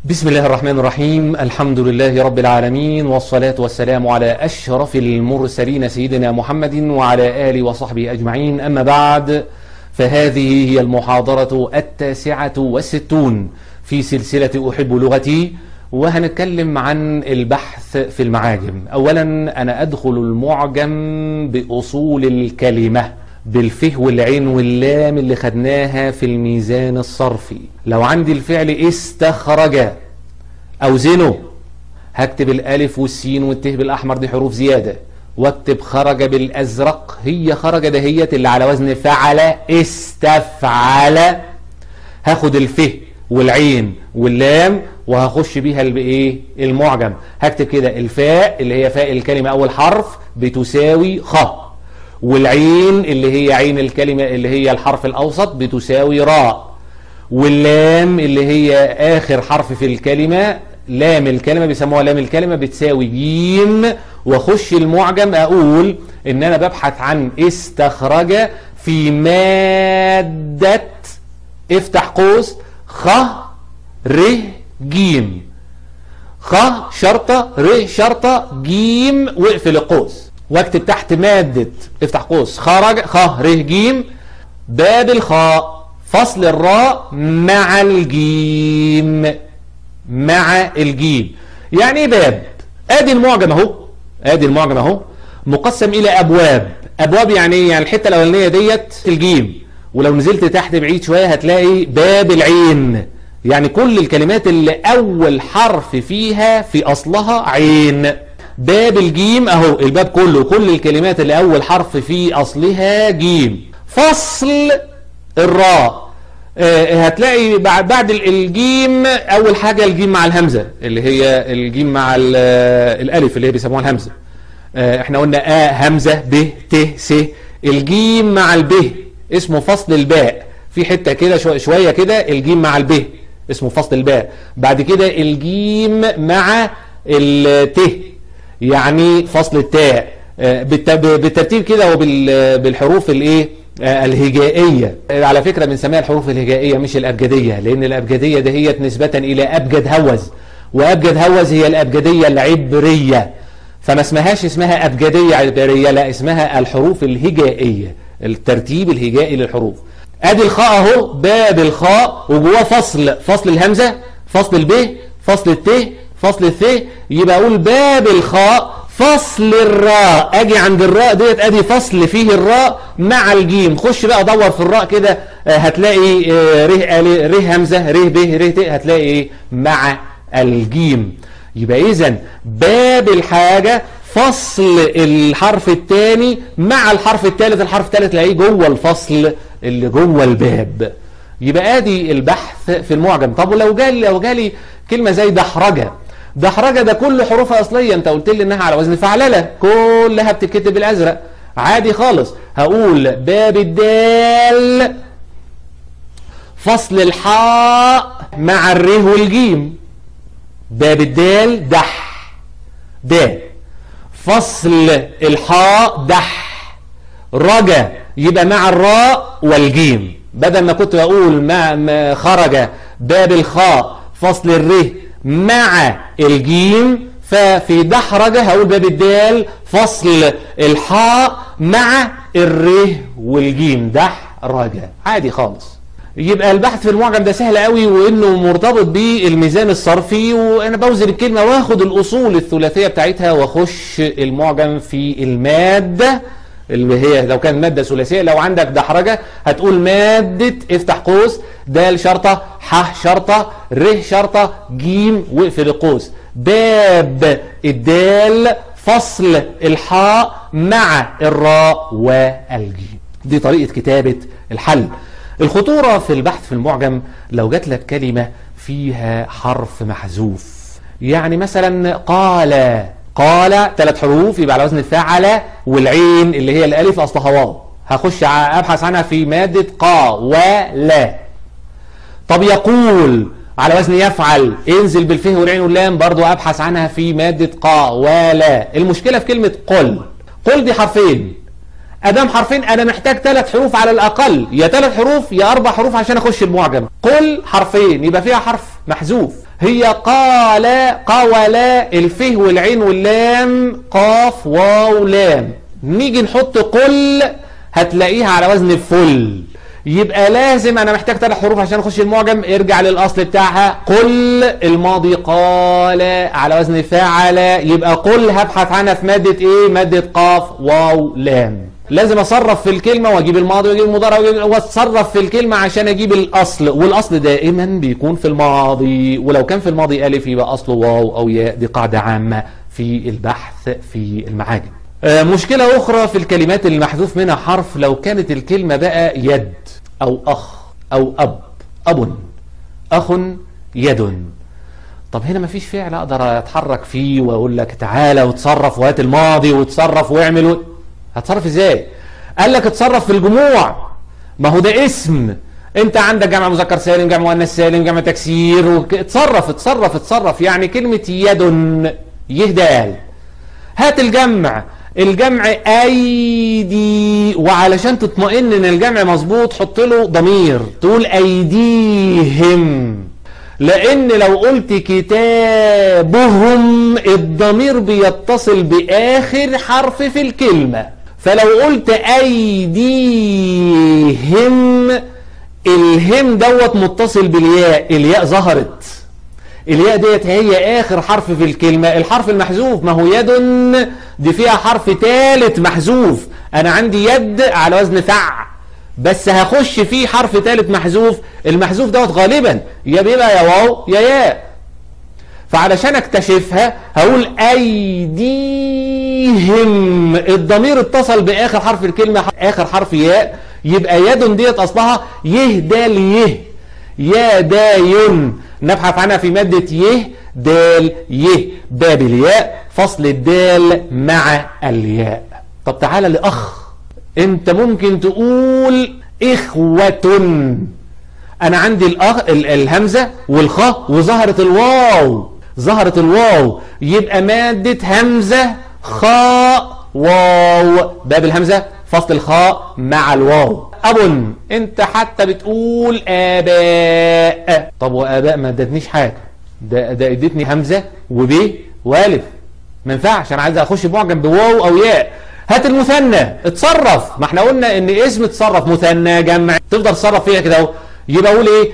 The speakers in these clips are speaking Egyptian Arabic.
بسم الله الرحمن الرحيم الحمد لله رب العالمين والصلاة والسلام على أشرف المرسلين سيدنا محمد وعلى آله وصحبه أجمعين أما بعد فهذه هي المحاضرة التاسعة والستون في سلسلة أحب لغتي وهنتكلم عن البحث في المعاجم أولا أنا أدخل المعجم بأصول الكلمة بالفه والعين واللام اللي خدناها في الميزان الصرفي لو عندي الفعل استخرج أوزنه هكتب الألف والسين والته بالأحمر دي حروف زيادة واكتب خرج بالأزرق هي خرج دهيت اللي على وزن فعل استفعل هاخد الفه والعين واللام وهخش بيها بايه المعجم هكتب كده الفاء اللي هي فاء الكلمة أول حرف بتساوي خ والعين اللي هي عين الكلمة اللي هي الحرف الأوسط بتساوي راء واللام اللي هي آخر حرف في الكلمة لام الكلمة بيسموها لام الكلمة بتساوي جيم واخش المعجم أقول إن أنا ببحث عن استخرج في مادة افتح قوس خ ر جيم خ شرطة ر شرطة جيم واقفل القوس واكتب تحت مادة افتح قوس خرج خ ر جيم باب الخاء فصل الراء مع الجيم مع الجيم يعني ايه باب ادي المعجم اهو ادي المعجم اهو مقسم الى ابواب ابواب يعني ايه يعني الحته الاولانيه ديت الجيم ولو نزلت تحت بعيد شويه هتلاقي باب العين يعني كل الكلمات اللي اول حرف فيها في اصلها عين باب الجيم اهو الباب كله كل الكلمات اللي اول حرف في اصلها جيم فصل الراء آه هتلاقي بعد الجيم اول حاجة الجيم مع الهمزة اللي هي الجيم مع الالف اللي هي بيسموها الهمزة آه احنا قلنا ا همزة ب ت س الجيم مع الب اسمه فصل الباء في حتة كده شوية كده الجيم مع الب اسمه فصل الباء بعد كده الجيم مع الت يعني فصل التاء بالترتيب كده وبالحروف الايه الهجائية على فكرة بنسميها الحروف الهجائية مش الأبجدية لأن الأبجدية دهيت نسبة إلى أبجد هوز وأبجد هوز هي الأبجدية العبرية فما اسمهاش اسمها أبجدية عبرية لا اسمها الحروف الهجائية الترتيب الهجائي للحروف ادي الخاء اهو باب الخاء وجواه فصل فصل الهمزة فصل الب فصل الت فصل الث يبقى اقول باب الخاء فصل الراء اجي عند الراء ديت ادي فصل فيه الراء مع الجيم خش بقى دور في الراء كده هتلاقي ره ره همزه ره ب ره ت هتلاقي ايه مع الجيم يبقى اذا باب الحاجه فصل الحرف الثاني مع الحرف الثالث الحرف الثالث تلاقيه جوه الفصل اللي جوه الباب يبقى ادي البحث في المعجم طب ولو جالي لو جالي كلمه زي دحرجه دحرجه ده كل حروفها اصليه انت قلت لي انها على وزن فعلله كلها بتتكتب بالازرق عادي خالص هقول باب الدال فصل الحاء مع الره والجيم باب الدال دح د فصل الحاء دح رجا يبقى مع الراء والجيم بدل ما كنت بقول ما خرج باب الخاء فصل الره مع الجيم ففي دحرجة هقول باب الدال فصل الحاء مع الره والجيم دحرجة عادي خالص يبقى البحث في المعجم ده سهل قوي وانه مرتبط بالميزان الصرفي وانا بوزن الكلمة واخد الاصول الثلاثية بتاعتها واخش المعجم في المادة اللي هي لو كان مادة ثلاثية لو عندك دحرجة هتقول مادة افتح قوس دال شرطة ح شرطة ر شرطة جيم واقفل القوس باب الدال فصل الحاء مع الراء والجيم دي طريقة كتابة الحل الخطورة في البحث في المعجم لو جات لك كلمة فيها حرف محذوف يعني مثلا قال قال ثلاث حروف يبقى على وزن فعل والعين اللي هي الالف اصلها واو هخش ابحث عنها في مادة قا ولا طب يقول على وزن يفعل انزل بالفه والعين واللام برضو ابحث عنها في مادة قا ولا المشكلة في كلمة قل قل دي حرفين ادام حرفين انا محتاج ثلاث حروف على الاقل يا ثلاث حروف يا اربع حروف عشان اخش المعجم قل حرفين يبقى فيها حرف محذوف هي قال قولا الفه والعين واللام قاف واو لام نيجي نحط قل هتلاقيها على وزن فل يبقى لازم انا محتاج ثلاث حروف عشان اخش المعجم ارجع للاصل بتاعها قل الماضي قال على وزن فعل يبقى قل هبحث عنها في مادة ايه مادة قاف واو لام لازم اصرف في الكلمة واجيب الماضي واجيب المضارع واجيب واتصرف في الكلمة عشان اجيب الاصل والاصل دائما بيكون في الماضي ولو كان في الماضي الف يبقى اصله واو او ياء دي قاعدة عامة في البحث في المعاجم مشكلة أخرى في الكلمات اللي محذوف منها حرف لو كانت الكلمة بقى يد أو أخ أو أب أب أخ يد طب هنا مفيش فعل أقدر أتحرك فيه وأقول لك تعالى وتصرف وهات الماضي وتصرف واعمل و... هتصرف إزاي قال لك اتصرف في الجموع ما هو ده اسم انت عندك جمع مذكر سالم جمع مؤنث سالم جمع تكسير وك... اتصرف اتصرف اتصرف يعني كلمة يد يهدال هات الجمع الجمع ايدي وعلشان تطمئن ان الجمع مظبوط حط له ضمير تقول ايديهم لان لو قلت كتابهم الضمير بيتصل باخر حرف في الكلمة فلو قلت ايديهم الهم دوت متصل بالياء الياء ظهرت الياء ديت هي اخر حرف في الكلمة الحرف المحذوف ما هو يد دي فيها حرف ثالث محذوف انا عندي يد على وزن فع بس هخش فيه حرف ثالث محذوف المحذوف دوت غالبا يا بيبقى يا واو يا ياء فعلشان اكتشفها هقول ايديهم الضمير اتصل باخر حرف الكلمة اخر حرف ياء يبقى يد ديت اصلها يهدى ليه يا داين نبحث عنها في مادة يه دال يه باب الياء فصل الدال مع الياء طب تعالى لأخ انت ممكن تقول إخوة أنا عندي الأخ الهمزة والخاء وظهرت الواو ظهرت الواو يبقى مادة همزة خاء واو باب الهمزة فصل الخاء مع الواو أب أنت حتى بتقول آباء طب وآباء ما ادتنيش حاجة ده, ده ادتني همزة وب والف ما ينفعش أنا عايز أخش معجم بواو أو ياء هات المثنى اتصرف ما احنا قلنا ان اسم اتصرف مثنى جمع تفضل تصرف فيها كده اهو يبقى اقول ايه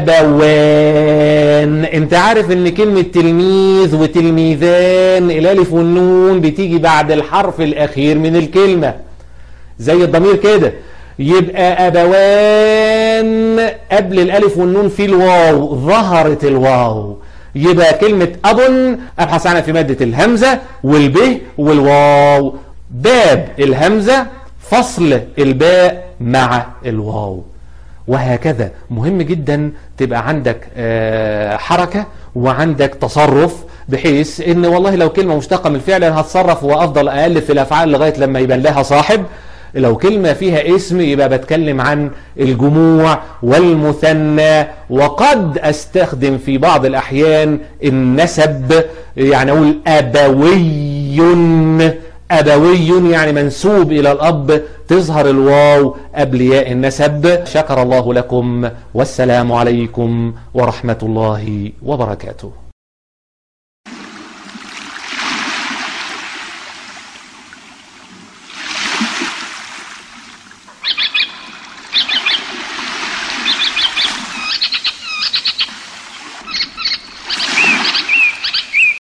ابوان انت عارف ان كلمة تلميذ وتلميذان الالف والنون بتيجي بعد الحرف الاخير من الكلمة زي الضمير كده يبقى أبوان قبل الألف والنون في الواو ظهرت الواو يبقى كلمة أب أبحث عنها في مادة الهمزة والب والواو باب الهمزة فصل الباء مع الواو وهكذا مهم جدا تبقى عندك حركة وعندك تصرف بحيث ان والله لو كلمة مشتقة من الفعل هتصرف وافضل االف في الافعال لغاية لما يبان لها صاحب لو كلمة فيها اسم يبقى بتكلم عن الجموع والمثنى وقد استخدم في بعض الاحيان النسب يعني اقول ابوي ابوي يعني منسوب الى الاب تظهر الواو قبل ياء النسب شكر الله لكم والسلام عليكم ورحمة الله وبركاته